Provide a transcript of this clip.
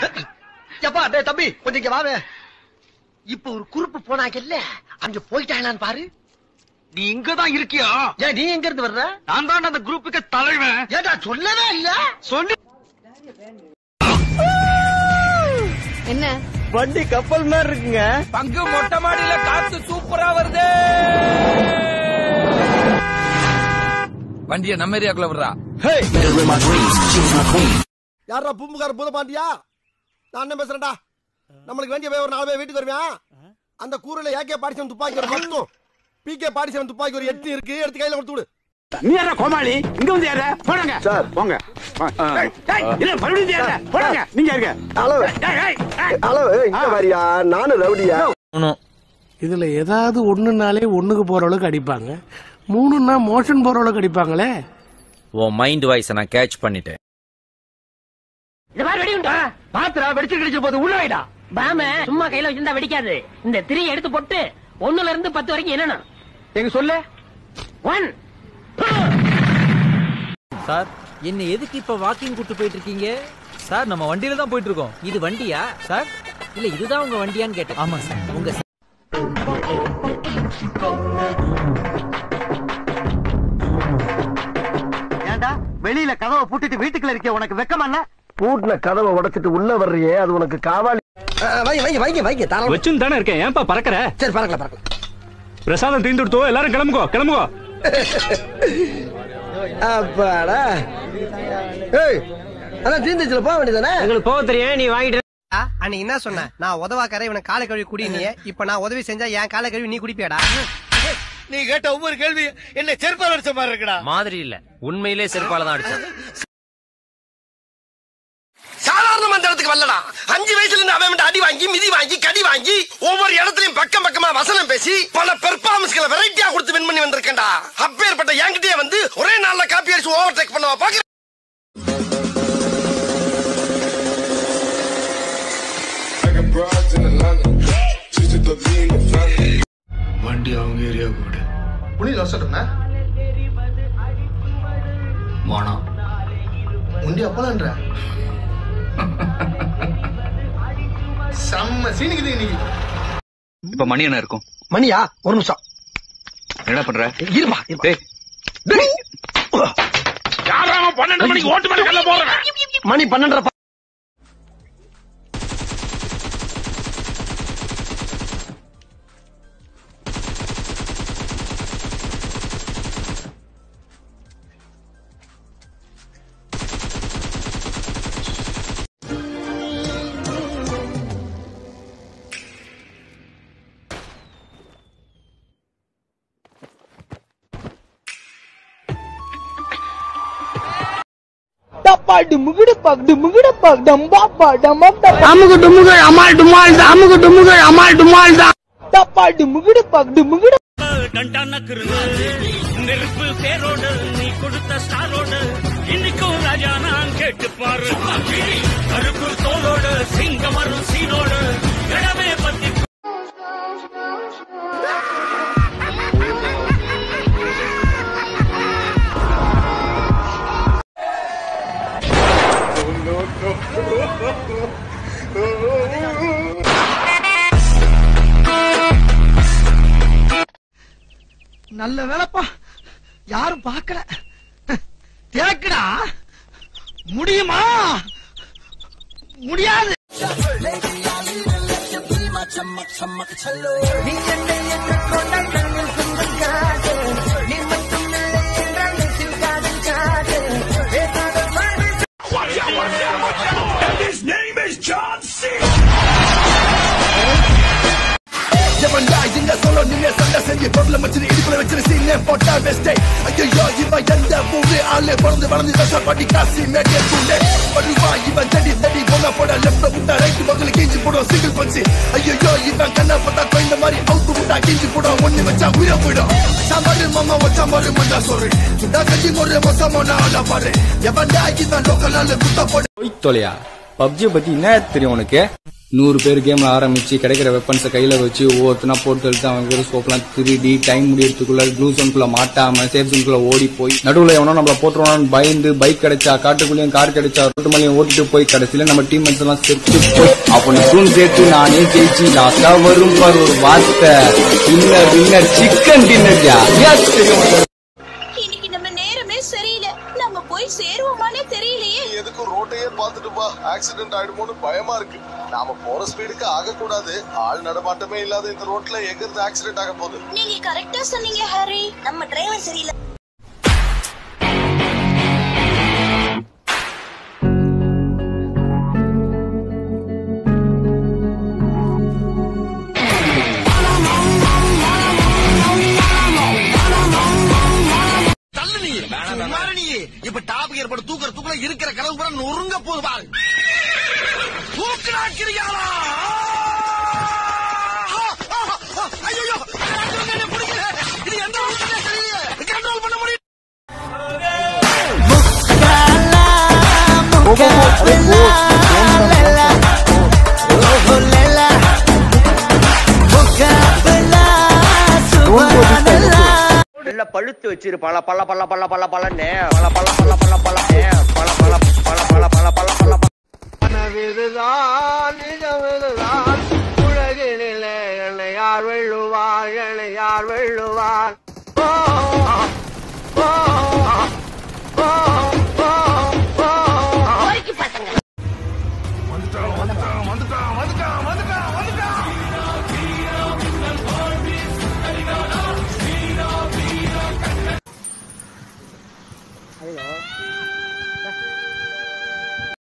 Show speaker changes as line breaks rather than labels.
எப்பா டேய் தம்பி கொஞ்சம் இங்க வாவே இப்ப ஒரு குறுப்பு போனாங்கல்ல அங்க போயிட்டாங்களான்னு பாரு
நீ இங்கதான் இருக்கியா
ஏன் நீ எங்க இருந்து வர்ற
நான் தான் அந்த குரூப்புக்கு தலைவன்
ஏடா சொல்லவே இல்ல
சொல்லி
என்ன
வண்டி கப்பல் மாதிரி இருக்குங்க
பங்கு மொட்டை மாடியில காத்து சூப்பரா வருது வண்டிய நம்ம ஏரியாக்குள்ள விடுறா
யாரா பூம்புகார பூதபாண்டியா நான் என்ன பேசுறேன்டா நம்மளுக்கு வேண்டிய போய் ஒரு நாலு பேர் வீட்டுக்கு வருவேன் அந்த கூரையில ஏகே பாடிசன் துப்பாக்கி ஒரு பத்தும் பிகே பாடிசன் துப்பாக்கி ஒரு எட்டு இருக்கு எடுத்து கையில கொடுத்து விடு
நீ யாரா கோமாளி இங்க வந்து யாரா போடுங்க
சார்.
போங்க ஏய், ஏய், இல்ல மறுபடியும் யாரா போடுங்க நீங்க இருங்க
அளவு
ஏய், ஏய், ஏய்.
அளவு இங்க வரியா நானும் ரவுடியா
இதுல ஏதாவது ஒண்ணுனாலே ஒண்ணுக்கு போற அளவுக்கு அடிப்பாங்க மூணுன்னா மோஷன் போற அளவுக்கு அடிப்பாங்களே
உன் மைண்ட் வாய்ஸ நான் கேட்ச் பண்ணிட்டேன்
இந்த மாதிரி வெடி உண்டா
பாத்துரா வெடிச்சு கிடைச்சு போது உள்ள வைடா
பாம சும்மா கையில வச்சிருந்தா வெடிக்காது இந்த திரியை எடுத்து போட்டு ஒண்ணுல இருந்து பத்து வரைக்கும் என்னன்னா
எங்க சொல்லு
ஒன்
சார் என்ன எதுக்கு இப்ப வாக்கிங் கூட்டு போயிட்டு இருக்கீங்க சார் நம்ம வண்டியில தான் போயிட்டு இருக்கோம் இது வண்டியா சார் இல்ல இதுதான் உங்க வண்டியான்னு கேட்டேன் ஆமா சார் உங்க
ஏண்டா வெளியில கதவை பூட்டிட்டு வீட்டுக்குள்ள இருக்க உனக்கு வெக்கமா இல்ல பூட்டின கதவை உடைச்சிட்டு உள்ள வர்றியே அது உனக்கு காவாலி வைங்க வைங்க வைங்க வைங்க தர
வச்சுன்னு தானே இருக்கேன் ஏன்பா பறக்கற
சரி பறக்கல பறக்கல
பிரசாதம் தீந்து கொடுத்தோ எல்லாரும் கிளம்புகோ கிளம்புகோ
அப்பாடா ஏய் அதான் தீந்துச்சுல போக வேண்டியதானே
உங்களுக்கு போக தெரியும் நீ வாங்கிட்டு
அன்னைக்கு என்ன சொன்ன நான் உதவாக்கற இவனை காலை கழுவி குடி நீ இப்ப நான் உதவி செஞ்சா என் காலை கழுவி நீ குடிப்பியாடா
நீ கேட்ட ஒவ்வொரு கேள்வி என்ன செருப்பால் அடிச்ச மாதிரி இருக்குடா
மாதிரி இல்ல உண்மையிலே செருப்பால தான் அடிச்சேன்
சாதாரண மந்திரத்துக்கு வரலடா அஞ்சு வயசுல இருந்து அவன் மட்டும் அடி வாங்கி மிதி வாங்கி கடி வாங்கி ஒவ்வொரு இடத்துலயும் பக்கம் பக்கமா வசனம் பேசி பல பெர்ஃபார்மன்ஸ்களை வெரைட்டியா கொடுத்து வின் பண்ணி வந்திருக்கேன்டா அப்பேற்பட்ட என்கிட்டயே வந்து ஒரே நாள்ல காப்பி அடிச்சு ஓவர் டேக் பண்ணுவா பாக்க
வண்டி அவங்க ஏரியா கூட
புனித வசட்டோம்னா
மனம்
உண்டி அப்பலான்ற செம்ம சீனிக்குது இன்னைக்கு
இப்ப மணி என்ன இருக்கும்
மணியா ஒரு நிமிஷம்
என்ன பண்ற
இருமா
டேய்
பன்னெண்டு மணிக்கு ஓட்டு மேல கல்ல போடுறேன்
மணி பன்னெண்டரை பா-
அமுகு டுமுகள் அமால் டுமால் தான் அமுகு டுமுகள் அமால் டுமால் தான்
நெருப்பு பேரோடு நீ கொடுத்த ஸ்டாரோடு இன்னைக்கும் ராஜா நான் கேட்டு பாரு கருப்பு தோலோடு சிங்கம் வரும் சீனோடு இடமே பத்தி
நல்ல வேலைப்பா யாரும் பார்க்கல தேக்குடா முடியுமா முடியாது
His name is John C.
எவன்டா இந்த சொல்ல நின்னு சண்டை செஞ்சு பொருளை வச்சு இடுப்புல வச்சு சீனே போட்டா வெஸ்டே ஐயோ இவன் எந்த ஊரு ஆளு பிறந்து வளர்ந்து கஷ்டப்பட்டு காசி மேட்டே கூண்டே படுவா இவன் தடி தடி போன போட லெப்ட் விட்டா ரைட் பக்கத்துல கிஞ்சி போடும் சிங்கிள் பஞ்சு ஐயோ இவன் கண்ணை பார்த்தா கோயந்த மாதிரி அவுத்து விட்டா கிஞ்சி போடும் ஒண்ணு வச்சா உயிரை போயிடும் சாம்பாரு மாமா வச்சா மாதிரி மண்டா சொல்றேன் சுண்டா கஞ்சி முறை மொசமான ஆளா பாரு எவன்டா இவன் லோக்கல் ஆளு குத்த போடு
தொலையா பப்ஜி பத்தி என்ன தெரியும் உனக்கு
நூறு பேர் கேம்ல ஆரம்பிச்சு கிடைக்கிற வெப்பன்ஸை கையில வச்சு ஒவ்வொருத்தனா போட்டு எடுத்து அவங்க இருக்கிற ஸ்கோப்லாம் திருடி டைம் முடியறதுக்குள்ள ப்ளூ ஜோனுக்குள்ள மாட்டாம சேஃப் ஜோனுக்குள்ள ஓடி போய் நடுவுல எவனோ நம்மள போட்டுருவானு பயந்து பைக் கிடைச்சா காட்டுக்குள்ளேயும் கார் கிடைச்சா ரோட்டு மேலேயும் ஓட்டிட்டு போய் கடைசியில நம்ம டீம் எல்லாம் செத்து போய் அப்ப தூண் சேர்த்து நானே ஜெயிச்சு லாஸ்டா வரும் பாரு ஒரு வார்த்தை வின்னர் வின்னர் சிக்கன் டின்னர்யா
இன்னைக்கு நம்ம நேரமே சரியில்லை நம்ம போய் சேருவோமானே தெரியலையே
எதுக்கும் ரோட்டையே பார்த்துட்டு பா ஆக்சிடென்ட் ஆயிடுமோன்னு பயமா இருக்கு நாம போற ஸ்பீடுக்கு ஆக கூடாது ஆள் நடமாட்டமே இல்லாத இந்த ரோட்ல எங்க இருந்து ஆக்சிடென்ட் ஆக போகுது
நீங்க கரெக்டா சொன்னீங்க ஹாரி நம்ம டிரைவர் சரியில்லை
இப்ப டாப் ஏற்பட தூக்குற தூக்குல இருக்கிற கலவு கூட நொறுங்க போது பாரு தூக்குறாக்கிறியாளா ஐயோ இது எந்த ஊருக்குன்னே தெரியலையே கண்ட்ரோல் பண்ண முடியும்
நல்ல பழுத்து வச்சிரு பல பல பல பல பல பலன்னு பல பல பல பல பல பல பல பல பல பல பல பல
கனவிதுதான் நிஜமிதுதான் உலகினிலே என்னை யார் வெல்லுவார் என்னை யார் வெல்லுவார் ஓ, ஓ, ஓ,